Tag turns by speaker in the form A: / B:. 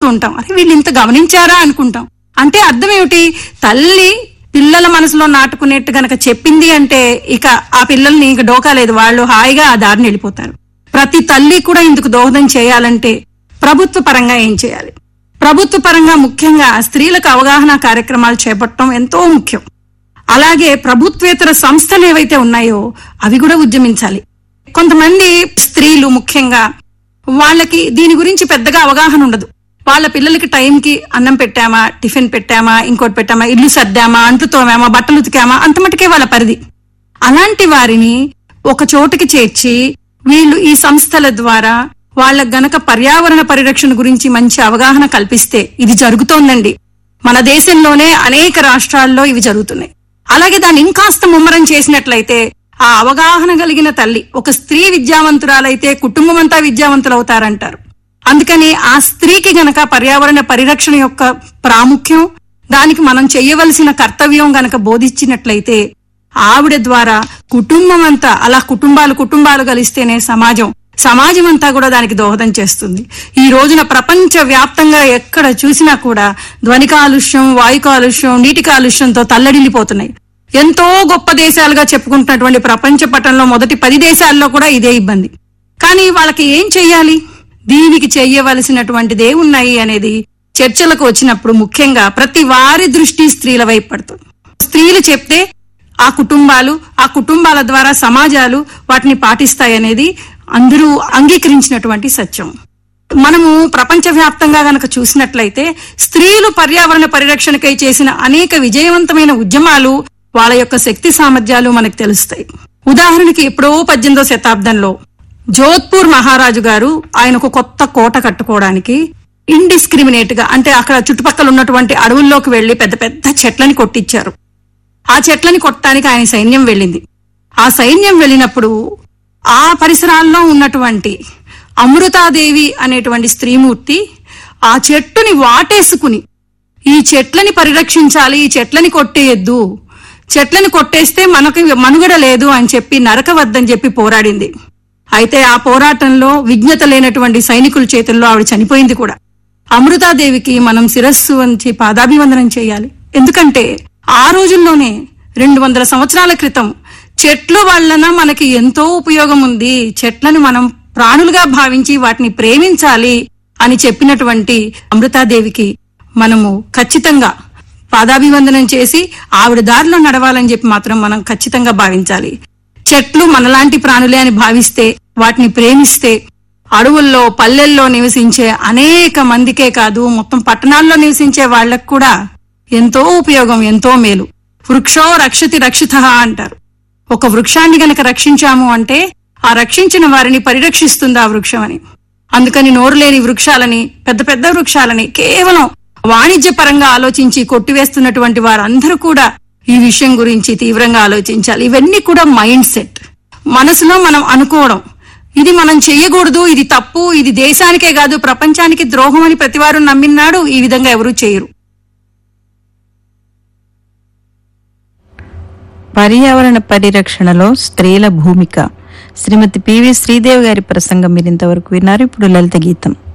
A: ఉంటాం అరే వీళ్ళు ఇంత గమనించారా అనుకుంటాం అంటే అర్థం ఏమిటి తల్లి పిల్లల మనసులో నాటుకునేట్టు గనక చెప్పింది అంటే ఇక ఆ పిల్లల్ని ఇక డోకా లేదు వాళ్ళు హాయిగా ఆ దారిని వెళ్ళిపోతారు ప్రతి తల్లి కూడా ఇందుకు దోహదం చేయాలంటే ప్రభుత్వ పరంగా ఏం చేయాలి ప్రభుత్వ పరంగా ముఖ్యంగా స్త్రీలకు అవగాహన కార్యక్రమాలు చేపట్టడం ఎంతో ముఖ్యం అలాగే ప్రభుత్వేతర సంస్థలు ఏవైతే ఉన్నాయో అవి కూడా ఉద్యమించాలి కొంతమంది స్త్రీలు ముఖ్యంగా వాళ్ళకి దీని గురించి పెద్దగా అవగాహన ఉండదు వాళ్ళ పిల్లలకి టైంకి అన్నం పెట్టామా టిఫిన్ పెట్టామా ఇంకోటి పెట్టామా ఇల్లు సర్దామా అంటు తోమామా బట్టలు ఉతికామా అంత మటుకే వాళ్ళ పరిధి అలాంటి వారిని ఒక చోటుకి చేర్చి వీళ్ళు ఈ సంస్థల ద్వారా వాళ్ళకు గనక పర్యావరణ పరిరక్షణ గురించి మంచి అవగాహన కల్పిస్తే ఇది జరుగుతోందండి మన దేశంలోనే అనేక రాష్ట్రాల్లో ఇవి జరుగుతున్నాయి అలాగే దాన్ని ఇంకాస్త ముమ్మరం చేసినట్లయితే ఆ అవగాహన కలిగిన తల్లి ఒక స్త్రీ విద్యావంతురాలైతే కుటుంబం అంతా విద్యావంతులవుతారంటారు అందుకని ఆ స్త్రీకి గనక పర్యావరణ పరిరక్షణ యొక్క ప్రాముఖ్యం దానికి మనం చేయవలసిన కర్తవ్యం గనక బోధించినట్లయితే ఆవిడ ద్వారా కుటుంబం అంతా అలా కుటుంబాలు కుటుంబాలు కలిస్తేనే సమాజం సమాజం అంతా కూడా దానికి దోహదం చేస్తుంది ఈ రోజున ప్రపంచ వ్యాప్తంగా ఎక్కడ చూసినా కూడా ధ్వని కాలుష్యం వాయు కాలుష్యం నీటి కాలుష్యంతో తల్లడిల్లిపోతున్నాయి ఎంతో గొప్ప దేశాలుగా చెప్పుకుంటున్నటువంటి ప్రపంచ పటంలో మొదటి పది దేశాల్లో కూడా ఇదే ఇబ్బంది కానీ వాళ్ళకి ఏం చెయ్యాలి దీనికి చెయ్యవలసినటువంటిదే ఉన్నాయి అనేది చర్చలకు వచ్చినప్పుడు ముఖ్యంగా ప్రతి వారి దృష్టి స్త్రీల వైపు పడుతుంది స్త్రీలు చెప్తే ఆ కుటుంబాలు ఆ కుటుంబాల ద్వారా సమాజాలు వాటిని పాటిస్తాయనేది అందరూ అంగీకరించినటువంటి సత్యం మనము ప్రపంచవ్యాప్తంగా గనక చూసినట్లయితే స్త్రీలు పర్యావరణ పరిరక్షణకై చేసిన అనేక విజయవంతమైన ఉద్యమాలు వాళ్ళ యొక్క శక్తి సామర్థ్యాలు మనకు తెలుస్తాయి ఉదాహరణకి ఎప్పుడో పద్దెనిమిదో శతాబ్దంలో జోధ్పూర్ మహారాజు గారు ఆయన ఒక కొత్త కోట కట్టుకోవడానికి ఇండిస్క్రిమినేట్ గా అంటే అక్కడ చుట్టుపక్కల ఉన్నటువంటి అడవుల్లోకి వెళ్లి పెద్ద పెద్ద చెట్లని కొట్టించారు ఆ చెట్లని కొట్టడానికి ఆయన సైన్యం వెళ్ళింది ఆ సైన్యం వెళ్ళినప్పుడు ఆ పరిసరాల్లో ఉన్నటువంటి అమృతాదేవి అనేటువంటి స్త్రీమూర్తి ఆ చెట్టుని వాటేసుకుని ఈ చెట్లని పరిరక్షించాలి ఈ చెట్లని కొట్టేయద్దు చెట్లని కొట్టేస్తే మనకి మనుగడ లేదు అని చెప్పి నరకవద్దని చెప్పి పోరాడింది అయితే ఆ పోరాటంలో విజ్ఞత లేనటువంటి సైనికుల చేతుల్లో ఆవిడ చనిపోయింది కూడా అమృతాదేవికి మనం శిరస్సు వంచి పాదాభివందనం చేయాలి ఎందుకంటే ఆ రోజుల్లోనే రెండు వందల సంవత్సరాల క్రితం చెట్లు వలన మనకి ఎంతో ఉపయోగం ఉంది చెట్లను మనం ప్రాణులుగా భావించి వాటిని ప్రేమించాలి అని చెప్పినటువంటి అమృతాదేవికి మనము ఖచ్చితంగా పాదాభివందనం చేసి ఆవిడ దారిలో నడవాలని చెప్పి మాత్రం మనం ఖచ్చితంగా భావించాలి చెట్లు మనలాంటి ప్రాణులే అని భావిస్తే వాటిని ప్రేమిస్తే అడవుల్లో పల్లెల్లో నివసించే అనేక మందికే కాదు మొత్తం పట్టణాల్లో నివసించే వాళ్ళకు కూడా ఎంతో ఉపయోగం ఎంతో మేలు వృక్షో రక్షతి రక్షిత అంటారు ఒక వృక్షాన్ని గనక రక్షించాము అంటే ఆ రక్షించిన వారిని పరిరక్షిస్తుంది ఆ వృక్షం అని అందుకని నోరు లేని వృక్షాలని పెద్ద పెద్ద వృక్షాలని కేవలం వాణిజ్య పరంగా ఆలోచించి కొట్టివేస్తున్నటువంటి వారందరూ కూడా ఈ విషయం గురించి తీవ్రంగా ఆలోచించాలి ఇవన్నీ కూడా మైండ్ సెట్ మనసులో మనం అనుకోవడం ఇది మనం చెయ్యకూడదు ఇది తప్పు ఇది దేశానికే కాదు ప్రపంచానికి ద్రోహం అని ప్రతివారు నమ్మినాడు ఈ విధంగా ఎవరూ చేయరు
B: పర్యావరణ పరిరక్షణలో స్త్రీల భూమిక శ్రీమతి పివి శ్రీదేవి గారి ప్రసంగం మీరు ఇంతవరకు విన్నారు ఇప్పుడు లలిత గీతం